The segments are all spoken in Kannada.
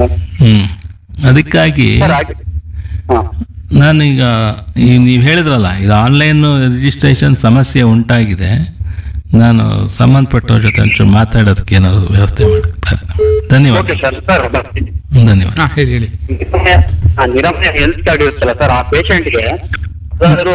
ಸರ್ ಹ್ಮ್ ಅದಕ್ಕಾಗಿ ಸರ್ ಹಾಗೆ ಹಾಂ ನಾನೀಗ ಈ ನೀವು ಹೇಳಿದ್ರಲ್ಲ ಇದು ಆನ್ಲೈನ್ ರಿಜಿಸ್ಟ್ರೇಷನ್ ಸಮಸ್ಯೆ ಉಂಟಾಗಿದೆ ನಾನು ಸಂಬಂಧಪಟ್ಟವ್ರ ಜೊತೆ ಒಂಚೂರು ಮಾತಾಡೋದಕ್ಕೆ ಏನಾದ್ರು ವ್ಯವಸ್ಥೆ ಮಾಡಿ ಧನ್ಯವಾದ ಓಕೆ ಸರ್ ಸರ್ ಬರ್ತೀನಿ ಧನ್ಯವಾದ ಹಾ ಹೇಳಿ ಹೇಳಿ ಆ ನಿರಾಮಯ ಹೆಲ್ತ್ ಕಾರ್ಡ್ ಇರುತ್ತಲ್ಲ ಸರ್ ಆ ಪೇಷಂಟ್ಗೆ ಯಾವ್ದಾದ್ರು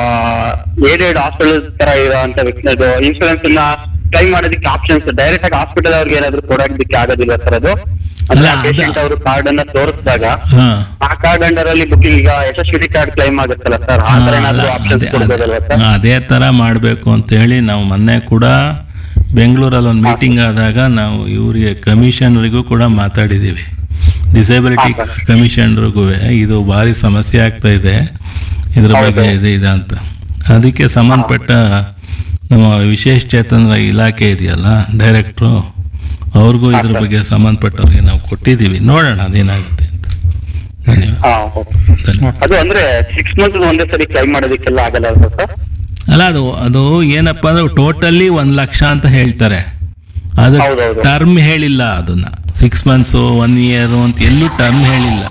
ಏಡೆಡ್ ಹಾಸ್ಪಿಟಲ್ ತರ ಇರೋಂತ ವ್ಯಕ್ತಿ ಇನ್ಶೂರೆನ್ಸ್ ಅನ್ನ ಕ್ಲೈಮ್ ಮಾಡೋದಕ್ಕೆ ಆಪ್ಷನ್ಸ್ ಡೈರೆಕ್ಟ್ ಆಗಿ ಹಾಸ್ಪಿಟಲ್ ಅವ್ರಿಗೆ ಏನಾದ್ರು ಕೊಡೋದಕ್ಕೆ ಆಗೋದಿಲ್ಲ ಸರ್ ಅದು ಅಂದ್ರೆ ಅಲ್ಲ, ಅದು- ಪೇಷಂಟ್ ಅವರು ಕಾರ್ಡ್ ಅನ್ನ ತೋರಿಸಿದಾಗ ಹಾ ಆ ಕಾರ್ಡ್ ಅಂಡರ್ ಅಲ್ಲಿ ಬುಕ್ಕಿಂಗ್ ಈಗ ಯಶಸ್ವಿ ಕಾರ್ಡ್ ಕ್ಲೈಮ್ ಆಗುತ್ತಲ್ಲ ಸರ್ ಆ ತರ ಏನಾದ್ರು ಆಪ್ಷನ್ಸ್ ಅದೇ- ಕೊಡ್ಬೋದಲ್ವಾ ಅದೇ- ಸರ್ ಅದೇ ಥರ ಮಾಡಬೇಕು ಅಂತೇಳಿ ನಾವು ಮೊನ್ನೆ ಕೂಡ ಬೆಂಗಳೂರಲ್ಲಿ ಒಂದು ಮೀಟಿಂಗ್ ಆದಾಗ ನಾವು ಇವರಿಗೆ ಕಮಿಷನರಿಗೂ ಕೂಡ ಮಾತಾಡಿದ್ದೀವಿ ಡಿಸೇಬಿಲಿಟಿ ಹಾ, ಕಮಿಷನರಿಗೂ ಇದು ಭಾರಿ ಸಮಸ್ಯೆ ಆಗ್ತಾ ಇದೆ ಇದ್ರ ಬಗ್ಗೆ ಹೌದು. ಇದೆ ಇದೆ ಅಂತ ಅದಕ್ಕೆ ಸಂಬಂಧಪಟ್ಟ ನಮ್ಮ ವಿಶೇಷ ಚೇತನರ ಇಲಾಖೆ ಇದೆಯಲ್ಲ ಡೈರೆಕ್ಟ್ರು ಅವ್ರಿಗೂ ಇದ್ರ ಬಗ್ಗೆ ಸಂಬಂಧಪಟ್ಟವ್ರಿಗೆ ನಾವು ಕೊಟ್ಟಿದ್ದೀವಿ ನೋಡೋಣ ಅದೇನಾಗುತ್ತೆ ಅಂತ ಧನ್ಯವಾದ ಹಾ ಓಕೆ. ಧನ್ಯವಾದ ಅದು ಅಂದ್ರೆ ಸಿಕ್ಸ್ ಮಂತ್ ಒಂದೇ ಸರಿ ಕ್ಲೈಮ್ ಮಾಡೋದಕ್ಕೆಲ್ಲ ಆಗಲ್ಲ ಅಲ್ವಾ ಸರ್ ಅಲ್ಲ ಅದು ಅದು ಏನಪ್ಪಾ ಅಂದ್ರೆ ಟೋಟಲಿ ಒಂದ್ ಲಕ್ಷ ಅಂತ ಹೇಳ್ತಾರೆ ಅದು ಹೌದೌದು. ಟರ್ಮ್ ಹೇಳಿಲ್ಲ ಅದನ್ನ ಸಿಕ್ಸ್ ಮಂತ್ಸ್ ಒನ್ ಇಯರ್ ಅಂತ ಎಲ್ಲೂ ಟರ್ಮ್ ಹೇಳಿಲ್ಲ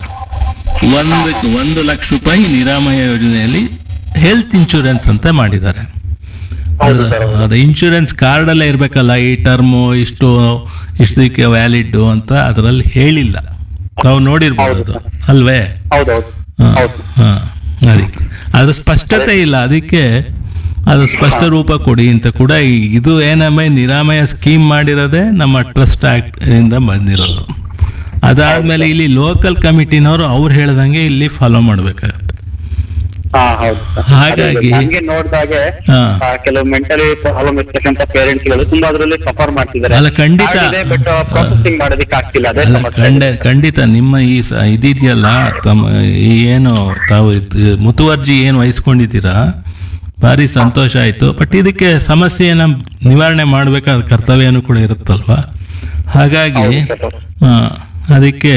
ಒಂದು ಒಂದು ಲಕ್ಷ ರೂಪಾಯಿ ನಿರಾಮಯ ಯೋಜನೆಯಲ್ಲಿ ಹೆಲ್ತ್ ಇನ್ಶೂರೆನ್ಸ್ ಅಂತ ಮಾಡಿದ್ದಾರೆ ಹೌದು ಸರ್ ಹೌದು. ಅದು ಇನ್ಶೂರೆನ್ಸ್ ಕಾರ್ಡಲ್ಲೇ ಇರಬೇಕಲ್ಲ ಈ ಟರ್ಮು ಇಷ್ಟು ಇಷ್ಟಕ್ಕೆ ವ್ಯಾಲಿಡ್ ಅಂತ ಅದರಲ್ಲಿ ಹೇಳಿಲ್ಲ ನಾವು ನೋಡಿರ್ಬೋದು ಅದು ಅಲ್ವೇ ಹೌದೌದು ಹಾ, ಹೌದು ಹಾ, ಅದಕ್ಕೆ ಅದು ಸ್ಪಷ್ಟತೆ ಇಲ್ಲ ಅದಕ್ಕೆ ಅದು ಸ್ಪಷ್ಟ ರೂಪ ಕೊಡಿ ಅಂತ ಕೂಡ ಈ- ಇದು ಏನಮ್ಮ ನಿರಾಮಯ ಸ್ಕೀಮ್ ಮಾಡಿರೋದೇ ನಮ್ಮ ಟ್ರಸ್ಟ್ ಆಕ್ಟ್ ಇಂದ ಬಂದಿರೋದು ಅದಾದ್ಮೇಲೆ ಇಲ್ಲಿ ಲೋಕಲ್ ಕಮಿಟಿನವರು ಅವ್ರು ಹೇಳ್ದಂಗೆ ಇಲ್ಲಿ ಫಾಲೋ ಮಾಡ್ಬೇಕಾಗತ್ತೆ ಹಾ ಹೌದು ಸರ್. ಹಾಗಾಗಿ- ಅದೇ ಹಂಗೆ ನೋಡಿದಾಗೆ ಹಾ. ಆ, ಕೆಲವು ಮೆಂಟಲಿ ಪ್ರಾಬ್ಲಮ್ ಇರ್ತಕ್ಕಂಥ ಪೇರೆಂಟ್ಸ್ ಗಳು ತುಂಬಾ ಅದರಲ್ಲಿ ಸಫರ್ ಮಾಡ್ತಿದ್ದಾರೆ ಅಲ್ಲ, ಖಂಡಿತ. ಬಟ್ ಪ್ರೊಸೆಸಿಂಗ್ ಮಾಡೋದಕ್ಕೆ ಆಗ್ತಿಲ್ಲ ಅದೇ ಅಲ್ಲ ಸಮಸ್ಯೆ ಖಂಡ ಖಂಡಿತ ನಿಮ್ಮ ಈ ಸ ಇದಿದೆಯಲ್ಲ ತಮ್ಮ ಈ ಏನು ತಾವು ಇದ್- ಮುತುವರ್ಜಿ ಏನು ವಹಿಸ್ಕೊಂಡಿದ್ದೀರಾ ಭಾರಿ ಸಂತೋಷ ಆಯಿತು ಬಟ್ ಇದಕ್ಕೆ ಸಮಸ್ಯೆಯನ್ನು ನಿವಾರಣೆ ಮಾಡಬೇಕಾದ ಕರ್ತವ್ಯನೂ ಕೂಡ ಇರುತ್ತಲ್ವಾ ಹಾಗಾಗಿ ಹೌದು ಸರ್. ಆ, ಅದಕ್ಕೆ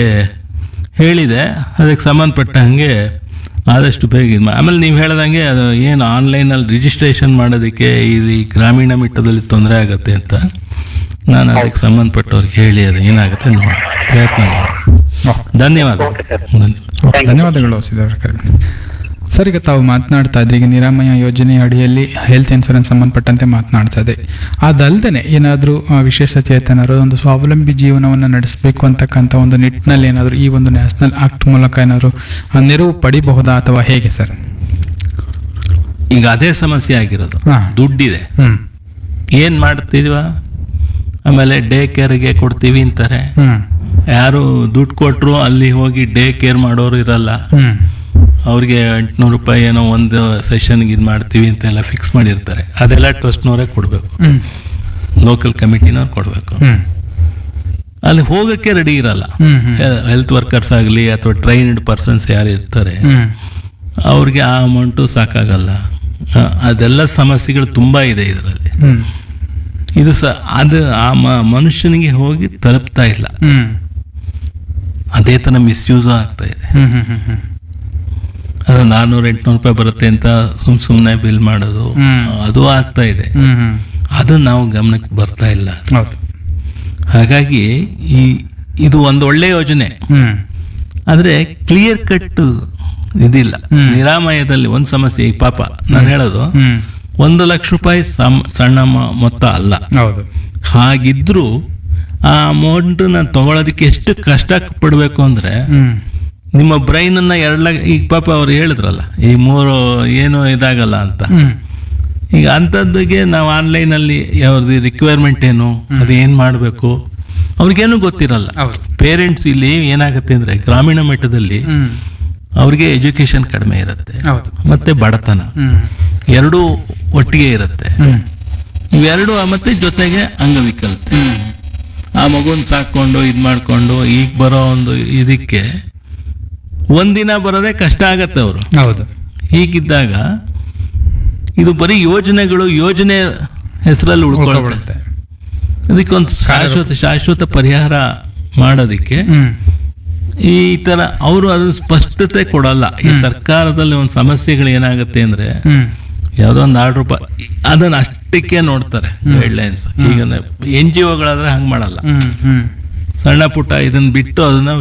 ಹೇಳಿದೆ ಅದಕ್ಕೆ ಸಂಬಂಧಪಟ್ಟ ಹಾಗೆ ಆದಷ್ಟು ಬೇಗ ಇದ್ ಮಾ- ಆಮೇಲೆ ನೀವು ಹೇಳ್ದಂಗೆ ಅದು ಏನು ಆನ್ಲೈನಲ್ಲಿ ರಿಜಿಸ್ಟ್ರೇಷನ್ ಮಾಡೋದಕ್ಕೆ ಇಲ್ಲಿ ಗ್ರಾಮೀಣ ಮಟ್ಟದಲ್ಲಿ ತೊಂದರೆ ಆಗುತ್ತೆ ಅಂತ ನಾನು ಅದಕ್ಕೆ ಸಂಬಂಧಪಟ್ಟವ್ರಿಗೆ ಹೇಳಿ ಅದು ಏನಾಗುತ್ತೆ ನೋಡಿ ಪ್ರಯತ್ನ ಮಾಡಿ ಧನ್ಯವಾದ ಓಕೆ ಸರ್. ಧನ್ಯವಾದ ಓಕೆ, ಧನ್ಯವಾದಗಳು ಸಿದ್ದರಾಮಯ್ಯ ಸರ್ ಈಗ ತಾವು ಮಾತನಾಡ್ತಾ ಇದ್ರಿ ಈಗ ನಿರಾಮಯ ಯೋಜನೆ ಅಡಿಯಲ್ಲಿ ಹೆಲ್ತ್ ಇನ್ಸೂರೆನ್ಸ್ ಸಂಬಂಧಪಟ್ಟಂತೆ ಮಾತನಾಡ್ತಾ ಇದೆ ಅದಲ್ಲದೆ ಏನಾದರೂ ವಿಶೇಷ ಚೇತನರು ಒಂದು ಸ್ವಾವಲಂಬಿ ಜೀವನವನ್ನು ನಡೆಸಬೇಕು ಅಂತಕ್ಕಂಥ ಒಂದು ನಿಟ್ಟಿನಲ್ಲಿ ಏನಾದರೂ ಈ ಒಂದು ನ್ಯಾಷನಲ್ ಆಕ್ಟ್ ಮೂಲಕ ಏನಾದರೂ ಆ, ನೆರವು ಪಡಿಬಹುದಾ ಅಥವಾ ಹೇಗೆ ಸರ್ ಈಗ ಅದೇ ಸಮಸ್ಯೆ ಆಗಿರೋದು ಹಾ. ದುಡ್ಡಿದೆ ಹ್ಮ್ ಏನು ಮಾಡ್ತೀವ ಆಮೇಲೆ ಡೇ ಕೇರ್ಗೆ ಕೊಡ್ತೀವಿ ಅಂತಾರೆ ಹ್ಮ್ ಯಾರು ದುಡ್ಡು ಕೊಟ್ಟರು ಅಲ್ಲಿ ಹೋಗಿ ಡೇ ಕೇರ್ ಮಾಡೋರು ಇರಲ್ಲ ಹ್ಮ್ ಅವ್ರಿಗೆ ಎಂಟುನೂರು ರೂಪಾಯಿ ಏನೋ ಒಂದು ಸೆಷನ್ಗೆ ಇದು ಮಾಡ್ತೀವಿ ಅಂತೆಲ್ಲ ಫಿಕ್ಸ್ ಮಾಡಿರ್ತಾರೆ ಅದೆಲ್ಲ ಟ್ರಸ್ಟ್ನವರೇ ಕೊಡಬೇಕು ಹ್ಮ್ ಲೋಕಲ್ ಕಮಿಟಿನವ್ರು ಕೊಡಬೇಕು ಹ್ಮ್ ಅಲ್ಲಿ ಹೋಗೋಕ್ಕೆ ರೆಡಿ ಇರಲ್ಲ ಹ್ಮ್ ಹ್ಮ್ ಹೆಲ್ತ್ ವರ್ಕರ್ಸ್ ಆಗಲಿ ಅಥವಾ ಟ್ರೈನ್ಡ್ ಪರ್ಸನ್ಸ್ ಯಾರು ಇರ್ತಾರೆ ಹ್ಮ್ ಅವ್ರಿಗೆ ಆ ಅಮೌಂಟು ಸಾಕಾಗಲ್ಲ ಆ, ಅದೆಲ್ಲ ಸಮಸ್ಯೆಗಳು ತುಂಬ ಇದೆ ಇದರಲ್ಲಿ ಹ್ಮ್ ಇದು ಸ ಅದು ಆ ಮ- ಮನುಷ್ಯನಿಗೆ ಹೋಗಿ ತಲುಪ್ತಾ ಇಲ್ಲ ಹ್ಮ್ ಅದೇ ಥರ ಮಿಸ್ಯೂಸು ಆಗ್ತಾ ಇದೆ ಹ್ಮ್ ಹ್ಮ್ ಹ್ಮ್ ಹ್ಮ್ ಅದು ನಾನ್ನೂರು ಎಂಟುನೂರು ರೂಪಾಯಿ ಬರುತ್ತೆ ಅಂತ ಸುಮ್ ಸುಮ್ಮನೆ ಬಿಲ್ ಮಾಡೋದು ಹ್ಮ್. ಅದು ಆಗ್ತಾ ಇದೆ ಹ್ಮ್ ಹ್ಮ್ ಅದು ನಾವು ಗಮನಕ್ಕೆ ಬರ್ತಾ ಇಲ್ಲ ಹೌದು ಹಾಗಾಗಿ ಈ ಇದು ಒಂದು ಒಳ್ಳೆ ಯೋಜನೆ ಹ್ಮ್ ಆದರೆ ಕ್ಲಿಯರ್ ಕಟ್ ಇದಿಲ್ಲ ಹ್ಮ್. ನಿರಾಮಯದಲ್ಲಿ ಒಂದು ಸಮಸ್ಯೆ ಈ ಪಾಪ ನಾನು ಹೇಳೋದು ಹ್ಮ್ ಒಂದು ಲಕ್ಷ ರೂಪಾಯಿ ಸಮ್- ಸಣ್ಣ ಮ- ಮೊತ್ತ ಅಲ್ಲ ಹೌದು ಹಾಗಿದ್ರೂ ಆ ಅಮೌಂಟನ್ನ ತಗೊಳ್ಳೋದಕ್ಕೆ ಎಷ್ಟು ಕಷ್ಟ ಪಡಬೇಕು ಅಂದರೆ ಹ್ಮ್ ನಿಮ್ಮ ಬ್ರೈನನ್ನು ಎರಡು ಲಕ್ಷ ಈಗ ಪಾಪ ಅವ್ರು ಹೇಳಿದ್ರಲ್ಲ ಈ ಮೂರು ಏನು ಇದಾಗಲ್ಲ ಅಂತ ಹ್ಮ್ ಈಗ ಅಂಥದ್ದಿಗೆ ನಾವು ಆನ್ಲೈನಲ್ಲಿ ಅವ್ರದ್ದು ರಿಕ್ವೈರ್ಮೆಂಟ್ ಏನು ಅದು ಏನು ಮಾಡಬೇಕು ಅವ್ರಿಗೇನು ಗೊತ್ತಿರಲ್ಲ ಹೌದು ಪೇರೆಂಟ್ಸ್ ಇಲ್ಲಿ ಏನಾಗುತ್ತೆ ಅಂದರೆ ಗ್ರಾಮೀಣ ಮಟ್ಟದಲ್ಲಿ ಹ್ಮ್ ಅವ್ರಿಗೆ ಎಜುಕೇಶನ್ ಕಡಿಮೆ ಇರುತ್ತೆ ಹೌದು ಮತ್ತೆ ಬಡತನ ಹ್ಮ್ ಎರಡೂ ಒಟ್ಟಿಗೆ ಇರುತ್ತೆ ಹ್ಮ್ ಇವೆರಡು ಮತ್ತೆ ಜೊತೆಗೆ ಅಂಗವಿಕಲತೆ ಹ್ಮ್ ಆ ಮಗುನ್ ಸಾಕೊಂಡು ಇದು ಮಾಡಿಕೊಂಡು ಈಗ ಬರೋ ಒಂದು ಇದಕ್ಕೆ ಒಂದಿನ ಬರೋದೇ ಕಷ್ಟ ಆಗತ್ತೆ ಅವರು ಹೌದು ಹೀಗಿದ್ದಾಗ ಇದು ಬರೀ ಯೋಜನೆಗಳು ಯೋಜನೆ ಹೆಸರಲ್ಲಿ ಉಳ್ಕೊಳ್ಳುತ್ತೆ ಉಳ್ಕೊಬಿಡುತ್ತೆ ಅದಕ್ಕೊಂದು ಶಾಶ್ವತ ಶಾಶ್ವತ ಪರಿಹಾರ ಮಾಡೋದಕ್ಕೆ ಹ್ಮ್ ಈ ತರ ಅವರು ಅದನ್ನ ಸ್ಪಷ್ಟತೆ ಕೊಡಲ್ಲ ಈ ಸರ್ಕಾರದಲ್ಲಿ ಒಂದು ಸಮಸ್ಯೆಗಳು ಏನಾಗುತ್ತೆ ಅಂದ್ರೆ ಹ್ಮ್ ಯಾವುದೋ ಒಂದು ಆರ್ಡ್ರ್ ರೂಪಾಯಿ ಅದನ್ನ ಅಷ್ಟಕ್ಕೆ ನೋಡ್ತಾರೆ ಗೈಡ್ಲೈನ್ಸ್ ಈಗ ಎನ್ ಜಿ ಒಗಳಾದ್ರೆ ಹಂಗೆ ಮಾಡಲ್ಲ ಹ್ಮ್ ಹ್ಮ್ ಸಣ್ಣ ಪುಟ್ಟ ಇದನ್ನ ಬಿಟ್ಟು ಅದನ್ನ